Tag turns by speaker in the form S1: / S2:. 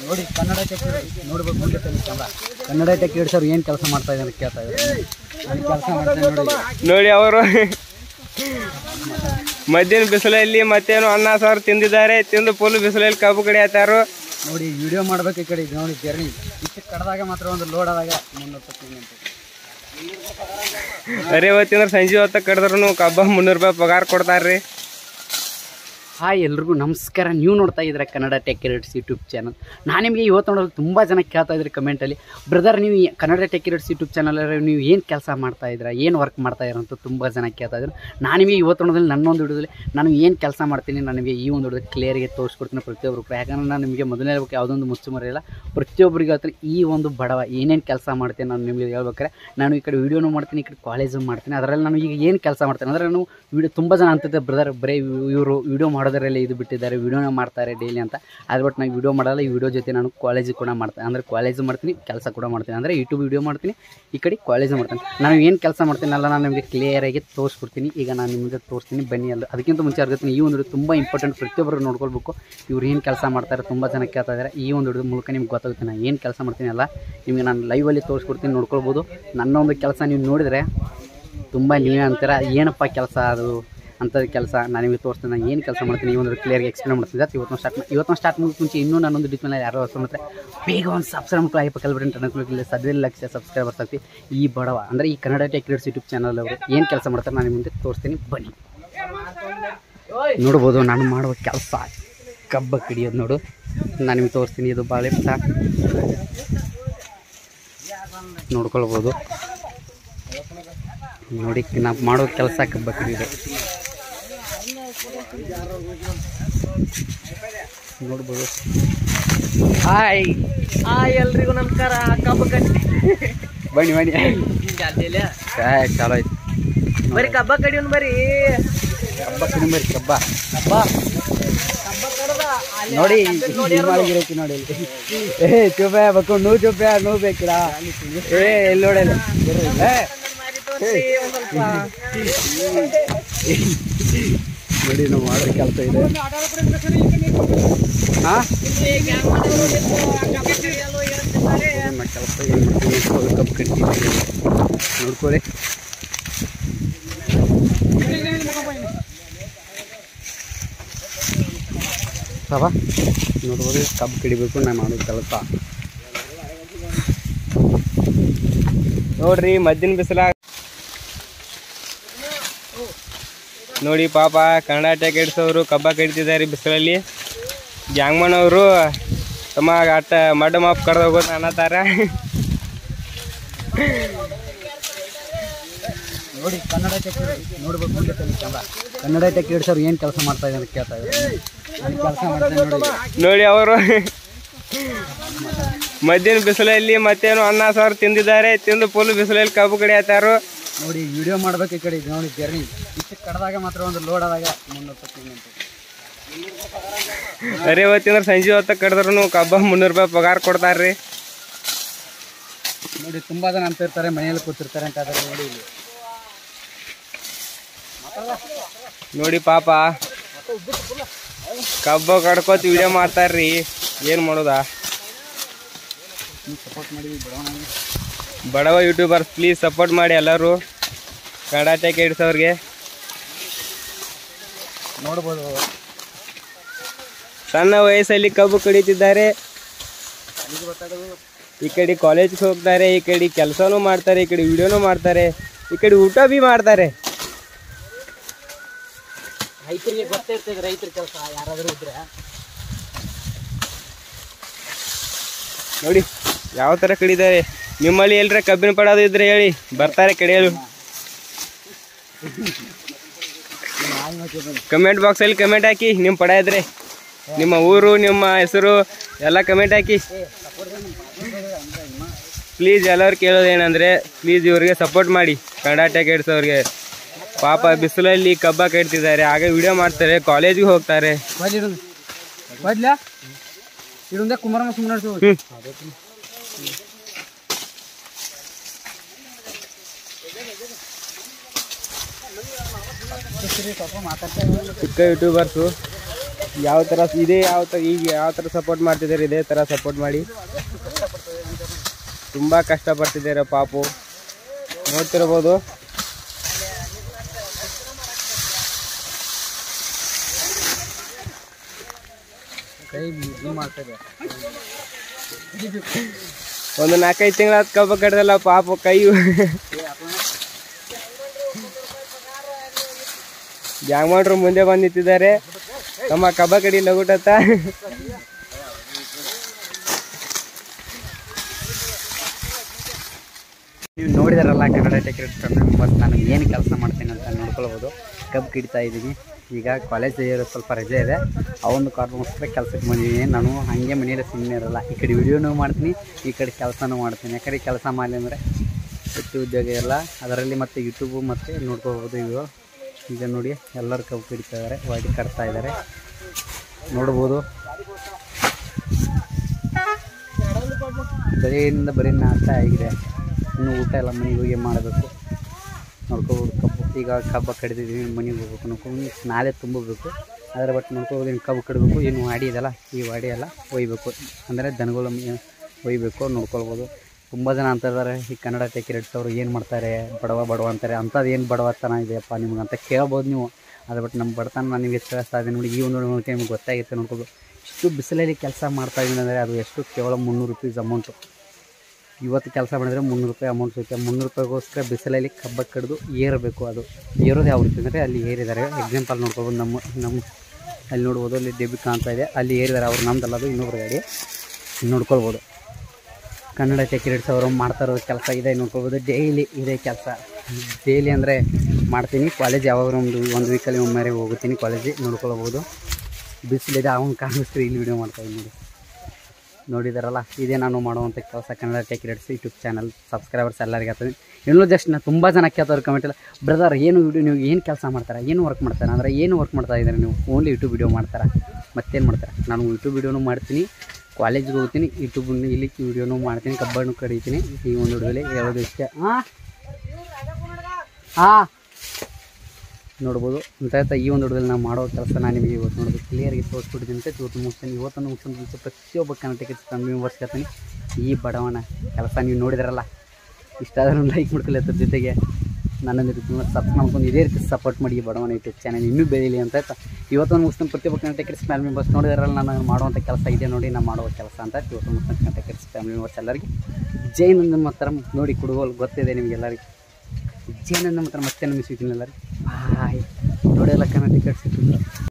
S1: ನೋಡಿ ಕನ್ನಡ ಟೆಕ್ ನೋಡ್ಬೇಕು ಮುಂದೆ ತಲೆ ಕ್ಯಾಮ್ರಾ ಕನ್ನಡ ಟೆಕ್ ಹಿಡ್ಸೋರು ಏನು ಕೆಲಸ ಮಾಡ್ತಾ ಇದ್ದಾರೆ ಅಂತ ಕೇಳ್ತಾ ಇದ್ದಾರೆ ಕೆಲಸ ಮಾಡ್ತಾರೆ ನೋಡಿ
S2: ನೋಡಿ ಅವರು ಮಧ್ಯಾಹ್ನ ಬಿಸಿಲಲ್ಲಿ ಮತ್ತೇನು ಅನ್ನ ಸಾರು ತಿಂದಿದ್ದಾರೆ ತಿಂದು ಫುಲ್ ಬಿಸಿಲಲ್ಲಿ ಕಬ್ಬು ಕಡಿಯತ್ತಾರು
S1: ನೋಡಿ ವಿಡಿಯೋ ಮಾಡ್ಬೇಕು ಈ ಕಡೆ ಇದು ನೋಡಿ ಜರ್ನಿ ಇಷ್ಟು ಕಡ್ದಾಗ ಮಾತ್ರ ಒಂದು ಲೋಡ್ ಆದಾಗ ಮುನ್ನೂರು ರೂಪಾಯಿ ಅಂತ
S2: ಅರೆ ಇವತ್ತಿಂದ್ರೆ ಸಂಜೆ ಹೊತ್ತ ಕಡಿದ್ರು ಕಬ್ಬ ಮುನ್ನೂರು ರೂಪಾಯಿ ಪಗಾರ ಕೊಡ್ತಾರ್ರಿ
S1: ಹಾಯ್ ಎಲ್ರಿಗೂ ನಮಸ್ಕಾರ ನೀವು ನೋಡ್ತಾ ಇದ್ದೀರಾ Kannada tech crates YouTube channel ನಾನು ನಿಮಗೆ ಇವತ್ತು ನೋಡೋದು ತುಂಬ ಜನ ಕೇಳ್ತಾ ಇದ್ರಿ ಕಮೆಂಟಲ್ಲಿ ಬ್ರದರ್ ನೀವು ಈ Kannada tech crates YouTube channel ನೀವು ಏನು ಕೆಲಸ ಮಾಡ್ತಾ ಇದ್ದೀರಾ ಏನು ವರ್ಕ್ ಮಾಡ್ತಾ ಇದ್ದೀರಾ ಅಂತ ತುಂಬ ಜನ ಕೇಳ್ತಾ ಇದ್ರು ನಾನು ನಿಮಗೆ ಇವತ್ತು ನೋಡೋದ್ರಲ್ಲಿ ನನ್ನೊಂದು ಹಿಡಿದಲ್ಲಿ ನಾನು ಏನು ಕೆಲಸ ಮಾಡ್ತೀನಿ ನಾನು ನಿಮಗೆ ಈ ಒಂದು ಹಿಡಿದು ಕ್ಲಿಯರಿಗೆ ತೋರಿಸ್ಕೊಡ್ತೀನಿ ಪ್ರತಿಯೊಬ್ಬರು ಕೂಡ ಯಾಕಂದ್ರೆ ನಾನು ನಿಮಗೆ ಮೊದಲನೇ ಹೇಳ್ಬೇಕು ಯಾವುದೊಂದು ಮುಚ್ಚುಮರೆಯಿಲ್ಲ ಪ್ರತಿಯೊಬ್ಬರಿಗೆ ಹೇಳ್ತೀನಿ ಈ ಒಂದು ಬಡವ ಏನೇನು ಕೆಲಸ ಮಾಡ್ತೀನಿ ನಾನು ನಿಮಗೆ ಹೇಳ್ಬೇಕಾರೆ ನಾನು ಈ ಕಡೆ ವೀಡಿಯೋನು ಮಾಡ್ತೀನಿ ಈ ಕಡೆ ಕಾಲೇಜು ಮಾಡ್ತೀನಿ ಅದರಲ್ಲಿ ನಾನು ಈಗ ಏನು ಕೆಲಸ ಮಾಡ್ತೀನಿ ಅಂದರೆ ನಾನು ವೀಡಿಯೋ ತುಂಬ ಜನ ಅಂತಿದ್ದೆ ಬ್ರದರ್ ಬರೀ ಇವರು ವೀಡಿಯೋ ಮಾಡೋದರಲ್ಲಿ ಇದು ಬಿಟ್ಟಿದ್ದಾರೆ ವೀಡಿಯೋನ ಮಾಡ್ತಾರೆ ಡೈಲಿ ಅಂತ ಅದು ಬಟ್ ನಾನು ವೀಡಿಯೋ ಮಾಡಲ್ಲ ಈ ವಿಡಿಯೋ ಜೊತೆ ನಾನು ಕಾಲೇಜು ಕೂಡ ಮಾಡ್ತೀನಿ ಅಂದರೆ ಕಾಲೇಜು ಮಾಡ್ತೀನಿ ಕೆಲಸ ಕೂಡ ಮಾಡ್ತೀನಿ ಅಂದರೆ ಯೂಟ್ಯೂಬ್ ವೀಡಿಯೋ ಮಾಡ್ತೀನಿ ಈ ಕಡೆ ಕಾಲೇಜು ಮಾಡ್ತೀನಿ ನಾನು ಏನು ಕೆಲಸ ಮಾಡ್ತೀನಲ್ಲ ನಾನು ನಿಮಗೆ ಕ್ಲಿಯರಾಗಿ ತೋರಿಸ್ಕೊಡ್ತೀನಿ ಈಗ ನಾನು ನಿಮಗೆ ತೋರಿಸ್ತೀನಿ ಬನ್ನಿ ಅಲ್ಲ ಅದಕ್ಕಿಂತ ಮುಂಚೆ ಅರ್ಗತೀನಿ ಈ ಒಂದು video ತುಂಬ ಇಂಪಾರ್ಟೆಂಟ್ ಪ್ರತಿಯೊಬ್ಬರು ನೋಡ್ಕೊಳ್ಬೇಕು ಇವ್ರು ಏನು ಕೆಲಸ ಮಾಡ್ತಾರೆ ತುಂಬ ಜನ ಕೇಳ್ತಾ ಇದ್ದಾರೆ ಈ ಒಂದು ಹಿಡಿದ ಮೂಲಕ ನಿಮ್ಗೆ ಗೊತ್ತಾಗುತ್ತೆ ನಾನು ಏನು ಕೆಲಸ ಮಾಡ್ತೀನಿ ಅಲ್ಲ ನಿಮಗೆ ನಾನು ಲೈವಲ್ಲಿ ತೋರಿಸ್ಕೊಡ್ತೀನಿ ನೋಡ್ಕೊಳ್ಬೋದು ನನ್ನ ಒಂದು ಕೆಲಸ ನೀವು ನೋಡಿದರೆ ತುಂಬ ನೀವೇ ಅಂತೀರ ಏನಪ್ಪ ಕೆಲಸ ಅದು ಅಂಥದ್ದು ಕೆಲಸ ನಾನು ನಿಮಗೆ ತೋರಿಸ್ತೀನಿ ನಾನು ಏನು ಕೆಲಸ ಮಾಡ್ತೀನಿ ಈ ಒಂದು ಕ್ಲಿಯರ್ಗೆ ಎಕ್ಸ್ಪ್ಲೇನ್ ಮಾಡ್ತೀನಿ ಜಾಸ್ತಿ ಇವತ್ತು ಸ್ಟಾರ್ಟ್ ಇವತ್ತು ಸ್ಟಾರ್ಟ್ ಮುಗಿದ ಮುಂಚೆ ಇನ್ನೂ ನಾನೊಂದು ಡಿಟ್ ಮೇಲೆ ಯಾರೋ ಹೊಸ ಮಾತ್ರ ಬೇಗ ಒಂದು ಸಬ್ಸ್ಕ್ರೈಬ್ ಮಾಡ್ಕೊಂಡು ಆಯ್ತು ಕಲ್ಬಿಟ್ಟು ಅನ್ಕೊಳ್ಳಿ ಸದ್ಯದಲ್ಲಿ ಲಕ್ಷ ಸಬ್ಸ್ಕ್ರೈಬರ್ಸ್ ಆಗ್ತಿ ಈ ಬಡವ ಅಂದರೆ ಈ ಕನ್ನಡ ಟೆಕ್ರಿಟ್ಸ್ ಯೂಟ್ಯೂಬ್ ಚಾನಲ್ ಅವರು ಏನು ಕೆಲಸ ಮಾಡ್ತಾರೆ ನಾನು ನಿಮ್ಮ ಮುಂದೆ ತೋರಿಸ್ತೀನಿ ಬನ್ನಿ ನೋಡ್ಬೋದು ನಾನು ಮಾಡುವ ಕೆಲಸ ಕಬ್ಬ ಕಡಿಯೋದು ನೋಡು ನಾನು ನಿಮ್ಗೆ ತೋರಿಸ್ತೀನಿ ಇದು ಭಾಳ ಇಷ್ಟ ನೋಡ್ಕೊಳ್ಬೋದು ನೋಡಿ ನಾವು ಮಾಡೋ ಕೆಲಸ ಕಬ್ಬ ಕಡಿಯೋದು ನೋಡ್ಬೋದು ಹಾಯ್
S2: ಹಾಯ್ ಎಲ್ರಿಗೂ ನಮಸ್ಕಾರ ಕಬ್ಬು ಕಟ್ಟಿ
S1: ಬನ್ನಿ ಬನ್ನಿ ಹಾಯ್ ಚಲೋ ಆಯ್ತು
S2: ಬರೀ ಕಬ್ಬ ಕಡಿಯೋನ್ ಬರೀ
S1: ಕಬ್ಬ ಕಡಿಮೆ ಬರ್ರಿ ಕಬ್ಬ ಕಬ್ಬ ನೋಡಿ ಮಾಡಿಗಿರೈತಿ ನೋಡಿ ಇಲ್ಲಿ. ಏ ಚುಪ್ಪೆ ಬೇಕು ನೂ ಚುಪ್ಪೆ ನೂ ಬೇಕಿಡ ಏ ಇಲ್ಲಿ ನೋಡಲ್ಲ ನೋಡಿ ನಾವು ಮಾಡೋ ಕೆಲಸ ಇದೆ ಹಾಂ ಕೆಲಸ ಏನು ಮಾಡ್ತೀವಿ ನೋಡ್ಕೊಳ್ಳಿ ಕಬ್ಬು ಕಟ್ಟಿ ನೋಡ್ಕೊಳ್ಳಿ ಸಭಾ ನೋಡ್ಬೋದು ಕಬ್ಬು ಕಡಿಬೇಕು ನಾನು ಮಾಡೋ ಕೆಲಸ
S2: ನೋಡ್ರಿ ಮದ್ದಿನ ಬಿಸಿಲ ನೋಡಿ ಪಾಪ ಕನ್ನಡ ಟೆಕೆಟ್ಸ್ ಅವರು ಕಬ್ಬ ಕಡಿತಿದ್ದಾರೆ ಬಿಸಿಲಲ್ಲಿ ಗ್ಯಾಂಗ್ಮನ್ ಅವರು ತಮ್ಮ ಅಟ್ಟ ಮಡ್ಡ ಮಾಪ್ ಕಡ್ದು ಹೋಗೋದು ಅನ್ನತ್ತಾರ
S1: ನೋಡಿ ಕನ್ನಡ ಟೆಕ್ ನೋಡ್ಬೇಕು ಮುಂದೆ ತಲೆ ಕ್ಯಾಮ್ರಾ ಕನ್ನಡ ಟೆಕ್ ಹಿಡ್ಸೋರು ಏನು ಕೆಲಸ ಮಾಡ್ತಾ ಇದ್ದಾರೆ ಅಂತ ಕೇಳ್ತಾ ಇದ್ದಾರೆ ನಾನು ಕೆಲಸ ಮಾಡ್ತೇನೆ ನೋಡಿ
S2: ನೋಡಿ ಅವರು ಮಧ್ಯಾಹ್ನ ಬಿಸಿಲಲ್ಲಿ ಮತ್ತೇನು ಅನ್ನ ಸಾರು ತಿಂದಿದ್ದಾರೆ ತಿಂದು ಫುಲ್ ಬಿಸಿಲಲ್ಲಿ ಕಬ್ಬು ಕಡಿಯತ್ತಾರು
S1: ನೋಡಿ ವಿಡಿಯೋ ಮಾಡ್ಬೇಕು ಈ ಕಡೆ ಇದು ನೋಡಿ ಜರ್ನಿ ಇಷ್ಟು ಕಡ್ದಾಗ ಮಾತ್ರ ಒಂದು ಲೋಡ್ ಆದಾಗ ಮುನ್ನೂರು ರೂಪಾಯಿ ಅಂತ
S2: ಅರೆ ಇವತ್ತಿಂದ್ರೆ ಸಂಜೆ ಹೊತ್ತ ಕಡಿದ್ರು ಕಬ್ಬ ಮುನ್ನೂರು ರೂಪಾಯಿ ಪಗಾರ ಕೊಡ್ತಾರ್ರಿ
S1: ನೋಡಿ ತುಂಬ ಜನ ಅಂತಿರ್ತಾರೆ ಮನೆಯಲ್ಲಿ ಕೂತಿರ್ತಾರೆ ಅಂತ ಆದರೆ ನೋಡಿ ಇಲ್ಲಿ
S2: ನೋಡಿ ಪಾಪ ಕಬ್ಬ ಕಡ್ಕೋತ ವಿಡಿಯೋ ಮಾಡ್ತಾರ್ರಿ ಏನು ಮಾಡೋದಾ
S1: ಸಪೋರ್ಟ್ ಮಾಡಿ ಬಿಡೋಣ
S2: ಬಡವ ಯೂಟ್ಯೂಬರ್ಸ್ ಪ್ಲೀಸ್ ಸಪೋರ್ಟ್ ಮಾಡಿ ಎಲ್ಲರೂ ಕನ್ನಡ ಟೆಕ್ ಅವ್ರಿಗೆ
S1: ನೋಡ್ಬೋದು
S2: ಸಣ್ಣ ವಯಸ್ಸಲ್ಲಿ ಕಬ್ಬು ಕಡಿತಿದ್ದಾರೆ ಈ ಕಡೆ ಕಾಲೇಜ್ಗೆ ಹೋಗ್ತಾರೆ ಈ ಕಡೆ ಕೆಲಸನೂ ಮಾಡ್ತಾರೆ ಈ ಕಡೆ ವಿಡಿಯೋನೂ ಮಾಡ್ತಾರೆ ಈ ಕಡೆ ಊಟ ಭೀ ಮಾಡ್ತಾರೆ
S1: ರೈತರಿಗೆ ಗೊತ್ತೇ ಇರ್ತದೆ ರೈತರ ಕೆಲಸ ಯಾರಾದರೂ ಇದ್ರೆ
S2: ನೋಡಿ ಯಾವ ಥರ ಕಡಿದ್ದಾರೆ ನಿಮ್ಮಲ್ಲಿ ಎಲ್ರ ಕಬ್ಬಿನ ಪಡೋದು ಇದ್ರೆ ಹೇಳಿ ಬರ್ತಾರೆ ಕಡಿಯಲು ಕಮೆಂಟ್ ಬಾಕ್ಸಲ್ಲಿ ಕಮೆಂಟ್ ಹಾಕಿ ನಿಮ್ಮ ಪಡ ಇದ್ರೆ ನಿಮ್ಮ ಊರು ನಿಮ್ಮ ಹೆಸರು ಎಲ್ಲ ಕಮೆಂಟ್ ಹಾಕಿ ಪ್ಲೀಸ್ ಎಲ್ಲರೂ ಕೇಳೋದು ಏನಂದರೆ ಪ್ಲೀಸ್ ಇವ್ರಿಗೆ ಸಪೋರ್ಟ್ ಮಾಡಿ ಕನ್ನಡ ಟೆಕೆಟ್ಸ್ ಅವ್ರಿಗೆ ಪಾಪ ಬಿಸಿಲಲ್ಲಿ ಕಬ್ಬ ಕಟ್ತಿದ್ದಾರೆ ಆಗ ವಿಡಿಯೋ ಮಾಡ್ತಾರೆ ಕಾಲೇಜಿಗೆ ಹೋಗ್ತಾರೆ
S1: ಬಡ್ಲಿ ಇಡೋದು ಬಡ್ಲ ಇಡೊಂದೇ ಕುಮಾರಮ್ಮ ಸುಮ್ಮನೆ
S2: ಹ್ಮ್.
S1: ಸ್ವಲ್ಪ ಮಾತಾಡ್ತಾ
S2: ಚಿಕ್ಕ ಯೂಟ್ಯೂಬರ್ಸು ಯಾವ ಥರ ಇದೇ ಯಾವ ಥರ ಈಗ ಯಾವ ಥರ ಸಪೋರ್ಟ್ ಮಾಡ್ತಿದ್ದಾರೆ ಇದೇ ಥರ ಸಪೋರ್ಟ್ ಮಾಡಿ ತುಂಬ ಕಷ್ಟಪಡ್ತಿದ್ದಾರೆ ಪಾಪು ನೋಡ್ತಿರ್ಬೋದು
S1: ಕೈ ಇದು ಮಾಡ್ತಾರೆ
S2: ಒಂದು ನಾಲ್ಕೈದು ತಿಂಗಳ ಕಬ್ಬ ಕಡ್ದಲ್ಲ ಪಾಪು ಕೈ ಜಾಂಗ್ಮಾಡ್ರು ಮುಂದೆ ಬಂದು ನಿಂತಿದ್ದಾರೆ ತಮ್ಮ ಕಬ್ಬ ಕಡಿ ಲಗುಟತ್ತ
S1: ನೀವು ನೋಡಿದಾರಲ್ಲ ಕನ್ನಡ ಟೆಕ್ರೆಟ್ ಬಸ್ ನಾನು ಏನು ಕೆಲಸ ಮಾಡ್ತೀನಿ ಅಂತ ನೋಡ್ಕೊಳ್ಬೋದು ಕಬ್ಬು ಕಿಡ್ತಾ ಇದ್ದೀನಿ ಈಗ ಕಾಲೇಜ್ ಸ್ವಲ್ಪ ರಜೆ ಇದೆ ಆ ಒಂದು ಕಾರಣಕ್ಕೋಸ್ಕರ ಕೆಲಸಕ್ಕೆ ಬಂದಿದ್ದೀನಿ ನಾನು ಹಾಗೆ ಮನೆಯಲ್ಲಿ ಸುಮ್ಮನೆ ಇರಲ್ಲ ಈ ಕಡೆ ವಿಡಿಯೋನೂ ಮಾಡ್ತೀನಿ ಈ ಕಡೆ ಕೆಲಸನೂ ಮಾಡ್ತೀನಿ ಯಾಕಂದರೆ ಕೆಲಸ ಮಾಡಲಿ ಅಂದರೆ ಹೆಚ್ಚು ಉದ್ಯೋಗ ಇಲ್ಲ ಅದರಲ್ಲಿ ಮತ್ತು ಯೂಟ್ಯೂಬು ಮತ್ತು ನೋಡ್ಕೋಬೋದು ಇವು ಈಗ ನೋಡಿ ಎಲ್ಲರೂ ಕಬ್ಬು ಕಿಡಿತಾ ಇದ್ದಾರೆ ವಾಡಿ ಕಟ್ತಾ ಇದ್ದಾರೆ ನೋಡ್ಬೋದು ಬೆಳೆಯಿಂದ ಬರೀ ನಾಷ್ಟ ಆಗಿದೆ ಇನ್ನು ಊಟ ಎಲ್ಲ ಮನೆಗೆ ಹೋಗಿ ಮಾಡಬೇಕು ನೋಡ್ಕೋಬೋದು ಕಬ್ಬು ಈಗ ಕಬ್ಬು ಕಡಿದಿದ್ದೀವಿ ಮನೆಗೆ ಹೋಗ್ಬೇಕು ನೋಡ್ಕೊಂಡು ನಾಳೆ ತುಂಬಬೇಕು ಅದರ ಬಟ್ ನೋಡ್ಕೋಬೋದು ಇನ್ನು ಕಬ್ಬು ಕಡಬೇಕು ಇನ್ನು ವಾಡಿ ಇದೆಲ್ಲ ಈ ವಾಡಿ ಎಲ್ಲ ಒಯ್ಬೇಕು ಅಂದರೆ ದನಗಳು ಮೇ- ಒಯ್ಬೇಕು ನೋಡ್ಕೊಳ್ಬೋದು ತುಂಬ ಜನ ಅಂತ ಇದ್ದಾರೆ ಈ ಕನ್ನಡ ಟೆಕಿರೇಟ್ಸ್ ಅವರು ಏನು ಮಾಡ್ತಾರೆ ಬಡವ ಬಡವ ಅಂತಾರೆ ಅಂಥದ್ದು ಏನು ಬಡವತನ ಇದೆಯಪ್ಪ ನಿಮ್ಗೆ ಅಂತ ಕೇಳ್ಬೋದು ನೀವು ಅದು ಬಟ್ ನಮ್ಮ ಬಡತನ ನಾನು ನಿಮಗೆ ತಿಳಿಸ್ತಾ ಇದ್ದೀನಿ ನೋಡಿ ಈ ಒಂದು ನೋಡ್ಕೊಂಡು ನಿಮ್ಗೆ ಗೊತ್ತಾಗಿತ್ತು ನೋಡ್ಕೋಬೋದು ಇಷ್ಟು ಬಿಸಿಲಲ್ಲಿ ಕೆಲಸ ಮಾಡ್ತಾ ಇದ್ದೀನಿ ಅಂದರೆ ಅದು ಎಷ್ಟು ಕೇವಲ ಮುನ್ನೂರು ರುಪೀಸ್ ಅಮೌಂಟು ಇವತ್ತು ಕೆಲಸ ಮಾಡಿದ್ರೆ ಮುನ್ನೂರು ರೂಪಾಯಿ ಅಮೌಂಟ್ ಸಿಗುತ್ತೆ ಮುನ್ನೂರು ರೂಪಾಯಿಗೋಸ್ಕರ ಬಿಸಿಲಲ್ಲಿ ಕಬ್ಬ ಕಡಿದು ಏರಬೇಕು ಅದು ಏರೋದು ಯಾವ ರೀತಿ ಅಂದರೆ ಅಲ್ಲಿ ಏರಿದ್ದಾರೆ ಎಕ್ಸಾಂಪಲ್ ನೋಡ್ಕೊಬೋದು ನಮ್ಮ ನಮ್ಮ ಅಲ್ಲಿ ನೋಡ್ಬೋದು ಅಲ್ಲಿ ಡೆಬಿ ಕಾಣ್ತಾ ಇದೆ ಅಲ್ಲಿ ಏರಿದ್ದಾರೆ ಅವ್ರು ನಮ್ದಲ್ಲ ಅದು ಇನ್ನೊಬ್ರು ಗಾಡಿ ನೋಡ್ಕೊಳ್ಬೋದು ಕನ್ನಡ ಟೆಕ್ರೇಟ್ಸ್ ಅವರು ಮಾಡ್ತಾ ಇರೋ ಕೆಲಸ ಇದೆ ನೋಡ್ಕೊಬೋದು ಡೈಲಿ ಇದೇ ಕೆಲಸ ಡೈಲಿ ಅಂದರೆ ಮಾಡ್ತೀನಿ ಕಾಲೇಜ್ ಯಾವಾಗ ಒಂದು ಒಂದು ವೀಕಲ್ಲಿ ಒಮ್ಮೆ ಹೋಗುತ್ತೀನಿ ಕಾಲೇಜಿಗೆ ನೋಡ್ಕೊಳ್ಬೋದು ಬಿಸಿಲಿದೆ ಅವನ ಕಾಣಿಸ್ತೀವಿ ಇಲ್ಲಿ ವಿಡಿಯೋ ಮಾಡ್ತಾ ಇದ್ದೀನಿ ನೋಡಿ ನೋಡಿದಾರಲ್ಲ ಇದೇ ನಾನು ಮಾಡುವಂಥ ಕೆಲಸ Kannada tech crates YouTube channel subscribers ಎಲ್ಲರಿಗೆ ಆಗ್ತದೆ ಇನ್ನೂ ಜಸ್ಟ್ ನಾನು ತುಂಬ ಜನ ಕೇಳ್ತಾರೆ ಕಮೆಂಟಲ್ಲಿ ಬ್ರದರ್ ಏನು ವಿಡಿಯೋ ನೀವು ಏನು ಕೆಲಸ ಮಾಡ್ತಾರೆ ಏನು ವರ್ಕ್ ಮಾಡ್ತಾರೆ ಅಂದರೆ ಏನು ವರ್ಕ್ ಮಾಡ್ತಾ ಇದ್ದಾರೆ ನೀವು ಓನ್ಲಿ ಯೂಟ್ಯೂಬ್ ವಿಡಿಯೋ ಮಾಡ್ತಾರೆ ಮತ್ತೇನು ಮಾಡ್ತಾರೆ ನಾನು ಯೂಟ್ಯೂಬ್ ವಿಡಿಯೋನು ಮಾಡ್ತೀನಿ ಕಾಲೇಜ್ಗೆ ಹೋಗ್ತೀನಿ ಯೂಟ್ಯೂಬ್ ಇಲ್ಲಿ ವಿಡಿಯೋನು ಮಾಡ್ತೀನಿ ಕಬ್ಬನ್ನು ಕಡಿತೀನಿ ಈ ಒಂದು ವಿಡಿಯೋಲಿ ಹೇಳೋದು ಇಷ್ಟೇ ಹಾಂ ಹಾಂ ನೋಡ್ಬೋದು ಅಂತ ಹೇಳ್ತಾ ಈ ಒಂದು ಹುಡುಗಲ್ಲಿ ನಾವು ಮಾಡೋ ಕೆಲಸ ನಾನು ನಿಮಗೆ ಇವತ್ತು ನೋಡೋದು ಕ್ಲಿಯರ್ಗೆ ತೋರಿಸ್ಬಿಟ್ಟಿದ್ದೀನಿ ಅಂತ ಇವತ್ತು ಮುಗಿಸ್ತೀನಿ ಇವತ್ತೊಂದು ಮುಗಿಸೋದು ಮುಂಚೆ ಪ್ರತಿಯೊಬ್ಬ ಕನ್ನಡಕ್ಕೆ ಕಮ್ಮಿ ಬರ್ಸ್ಕೊತೀನಿ ಈ ಬಡವನ ಕೆಲಸ ನೀವು ನೋಡಿದ್ರಲ್ಲ ಇಷ್ಟ ಆದ್ರೂ ಲೈಕ್ ಮಾಡ್ಕೊಳ್ಳಿ ಅದ್ರ ಜೊತೆಗೆ ನನ್ನೊಂದು ರೀತಿ ಸಪ್ ಮಾಡ್ಕೊಂಡು ಇದೇ ರೀತಿ ಸಪೋರ್ಟ್ ಮಾಡಿ ಈ ಬಡವನ ಯೂಟ್ಯೂಬ್ ಚಾನಲ್ ಇನ್ನೂ ಬೆಳೀಲಿ ಅಂತ ಆಯ್ತಾ ಇವತ್ತೊಂದು ಮುಗಿಸ್ತೀನಿ ಪ್ರತಿಯೊಬ್ಬ ಕನ್ನಡಕ್ಕೆ ಫ್ಯಾಮಿಲಿ ಮೆಂಬರ್ಸ್ ನೋಡಿದ್ರಲ್ಲ ನಾನು ಮಾಡುವಂಥ ಕೆಲಸ ಇದೆ ನೋಡಿ ನಾನು ಮಾಡುವ ಕೆಲಸ ಅಂತ ಇವತ್ತು ಮುಗಿಸ್ತೀನಿ ಕನ್ನಡಕ್ಕೆ ಫ್ಯಾಮಿಲಿ ಮೆಂಬರ್ಸ್ ಎಲ್ಲರಿಗೆ ಜೈನಂದ ಮಾತ್ರ ನೋಡಿ ಕುಡುಗೋಲು ಗೊತ್ತಿದೆ ನಿಮಗೆಲ್ಲರಿಗೆ ಜೈನಂದ ಮಾತ್ರ ಮತ್ತೆ ನಮಗೆ ಸಿಗ್ತೀನಿ ಎಲ್ಲರಿಗೆ ಬಾಯ್ ನೋಡಿ ಎಲ್ಲ ಕನ್ನಡ ಟಿಕೆಟ್ ಸಿಗ್ತೀನಿ